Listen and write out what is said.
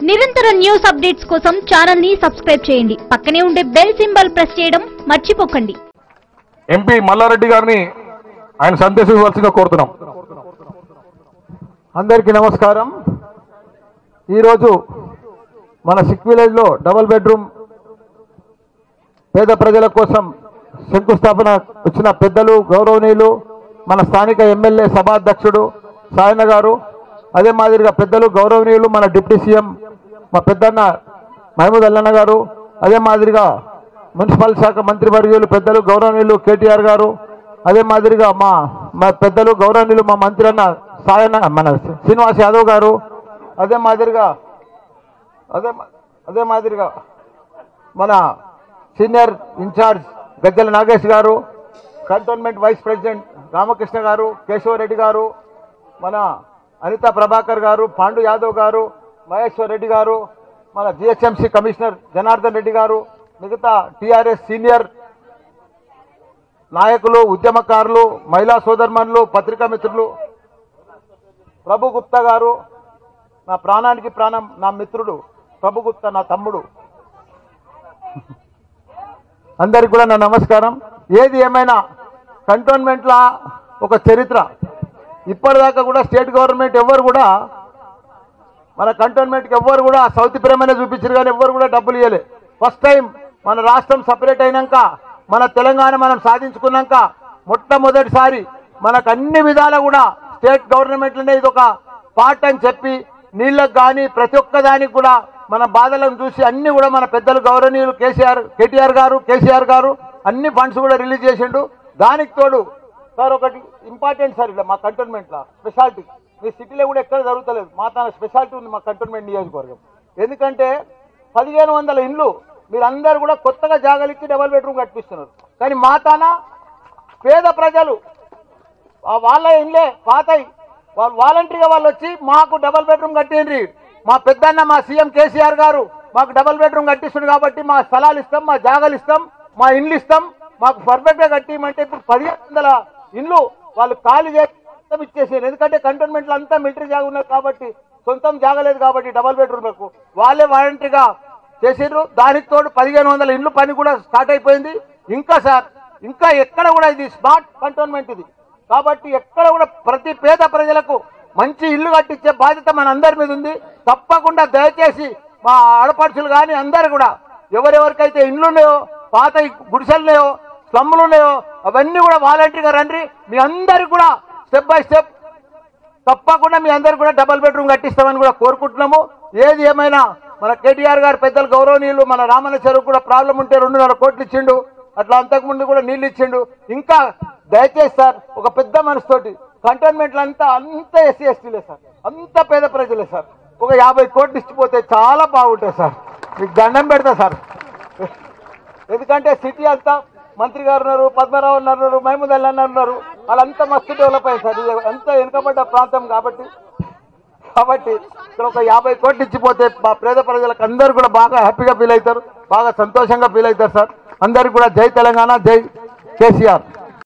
నిరంతర news updates కోసం channel ని సబ్స్క్రైబ్ చేయండి పక్కనే ఉండే బెల్ సింబల్ ప్రెస్ చేయడం మర్చిపోకండి ఎంపీ మల్లారెడ్డి గారిని ఆయన సందేశించవలసిందిగా కోరుతున్నాం అందరికీ నమస్కారం ఈరోజు మన సిక్ విలేజ్లో డబుల్ బెడ్రూమ్ పేద ప్రజల కోసం శంకుస్థాపన వచ్చిన పెద్దలు గౌరవనీయులు మన స్థానిక ఎమ్మెల్యే సభాధ్యక్షుడు సాయన గారు అదే మాదిరిగా పెద్దలు గౌరవనీయులు మన డిప్యూటీ సీఎం మా పెద్దన్న మహమూద్ అల్లన్న గారు అదే మాదిరిగా మున్సిపల్ శాఖ మంత్రివర్యులు పెద్దలు గౌరవనీయులు కేటీఆర్ గారు అదే మాదిరిగా మా మా పెద్దలు గౌరవనీయులు మా మంత్రి అన్న సాయన మన శ్రీనివాస్ యాదవ్ గారు అదే మాదిరిగా అదే మా- అదే మాదిరిగా మన సీనియర్ ఇన్ఛార్జ్ గజ్జల నాగేష్ గారు కంటోన్మెంట్ వైస్ ప్రెసిడెంట్ రామకృష్ణ గారు కేశవరెడ్డి గారు మన అనితా ప్రభాకర్ గారు పాండు యాదవ్ గారు మహేశ్వర్ రెడ్డి గారు మన జిహెచ్ఎంసీ కమిషనర్ జనార్దన్ రెడ్డి గారు మిగతా టీఆర్ఎస్ సీనియర్ నాయకులు ఉద్యమకారులు మహిళా సోదర్మన్లు పత్రికా మిత్రులు ప్రభు గుప్తా గారు నా ప్రాణానికి ప్రాణం నా మిత్రుడు ప్రభు గుప్తా నా తమ్ముడు అందరికి కూడా నా నమస్కారం ఏది ఏమైనా కంటోన్మెంట్ల ఒక చరిత్ర ఇప్పటిదాకా కూడా స్టేట్ గవర్నమెంట్ ఎవ్వరు కూడా మన కంటోన్మెంట్కి ఎవ్వరు కూడా సౌత్ ప్రేమనే చూపించారు కానీ ఎవ్వరు కూడా డబ్బులు ఇవ్వలే ఫస్ట్ టైం మన రాష్ట్రం సపరేట్ అయినాక మన తెలంగాణ మనం సాధించుకున్నాక మొట్టమొదటిసారి మనకు అన్ని విధాలా కూడా స్టేట్ గవర్నమెంట్లోనే ఇది ఒక పార్ట్ అని చెప్పి నీళ్ళకు కానీ ప్రతి ఒక్క దానికి కూడా మన బాధలను చూసి అన్ని కూడా మన పెద్దలు గౌరవనీయులు కేసీఆర్ కేటీఆర్ గారు కేసీఆర్ గారు అన్ని ఫండ్స్ కూడా రిలీజ్ చేసిండు దానికి తోడు సార్ ఒకటి ఇంపార్టెంట్ సార్ ఇలా మా కంటోన్మెంట్లో స్పెషాలిటీ మీ సిటీలో కూడా ఎక్కడ జరుగుతలేదు మా తన స్పెషాలిటీ ఉంది మా కంటోన్మెంట్ నియోజకవర్గం ఎందుకంటే పదిహేను వందల ఇండ్లు మీరందరూ కూడా కొత్తగా జాగలిచ్చి డబల్ బెడ్రూమ్ కట్టిస్తున్నారు కానీ మా తాన పేద ప్రజలు ఆ వాళ్ళ ఇండ్లే పాతయి వాళ్ళు వాలంటరీగా వాళ్ళు వచ్చి మాకు డబల్ బెడ్రూమ్ కట్టిండ్రి మా పెద్దన్న మా సీఎం కేసీఆర్ గారు మాకు డబల్ బెడ్రూమ్ కట్టిస్తుంది కాబట్టి మా స్థలాలు ఇస్తాం మా జాగాలు ఇస్తాం మా ఇండ్లు ఇస్తాం మాకు పర్ఫెక్ట్ గా కట్టిమంటే ఇప్పుడు పదిహేను వందల ఇండ్లు వాళ్ళు ఖాళీ చేసి మొత్తం ఇచ్చేసారు ఎందుకంటే కంటోన్మెంట్ లో అంతా మిలిటరీ జాగా ఉన్నారు కాబట్టి సొంతం జాగలేదు కాబట్టి డబల్ బెడ్రూమ్లకు వాళ్ళే వాలంటరీగా చేసిండ్రు దానికి తోడు పదిహేను వందల ఇండ్లు పని కూడా స్టార్ట్ అయిపోయింది ఇంకా సార్ ఇంకా ఎక్కడ కూడా ఇది స్మార్ట్ కంటోన్మెంట్ ఇది కాబట్టి ఎక్కడ కూడా ప్రతి పేద ప్రజలకు మంచి ఇల్లు కట్టించే బాధ్యత మన అందరి మీద ఉంది తప్పకుండా దయచేసి మా ఆడపడుచులు కానీ అందరు కూడా ఎవరెవరికైతే ఇండ్లు ఉన్నాయో పాత గుడిసెలు ఉన్నాయో స్లమ్ములు ఉన్నాయో అవన్నీ కూడా వాలంటీర్గా రండి మీ అందరికి కూడా స్టెప్ బై స్టెప్ తప్పకుండా మీ అందరు కూడా డబల్ బెడ్రూమ్ కట్టిస్తామని కూడా కోరుకుంటున్నాము ఏది ఏమైనా మన కేటీఆర్ గారు పెద్దలు గౌరవనీయులు మన రామన్న చెరువు కూడా ప్రాబ్లం ఉంటే రెండున్నర కోట్లు ఇచ్చిండు అట్లా అంతకుముందు కూడా నీళ్ళు ఇచ్చిండు ఇంకా దయచేసి సార్ ఒక పెద్ద మనసుతోటి కంటోన్మెంట్లు అంతా అంత ఎస్సీ ఎస్టీలే సార్ అంత పేద ప్రజలే సార్ ఒక యాభై కోట్లు ఇచ్చిపోతే చాలా బాగుంటుంది సార్ మీకు దండం పెడతా సార్ ఎందుకంటే సిటీ అంతా మంత్రి గారు ఉన్నారు పద్మరావు ఉన్నారు మహమూద్ అల్లా ఉన్నారు వాళ్ళంతా మస్తు డెవలప్ అయ్యారు సార్ ఇది అంతా వెనుకబడ్డ ప్రాంతం కాబట్టి కాబట్టి ఇక్కడ ఒక యాభై కోట్లు ఇచ్చిపోతే మా పేద ప్రజలకు అందరూ కూడా బాగా హ్యాపీగా ఫీల్ అవుతారు బాగా సంతోషంగా ఫీల్ అవుతారు సార్ అందరికి కూడా జై తెలంగాణ జై కేసీఆర్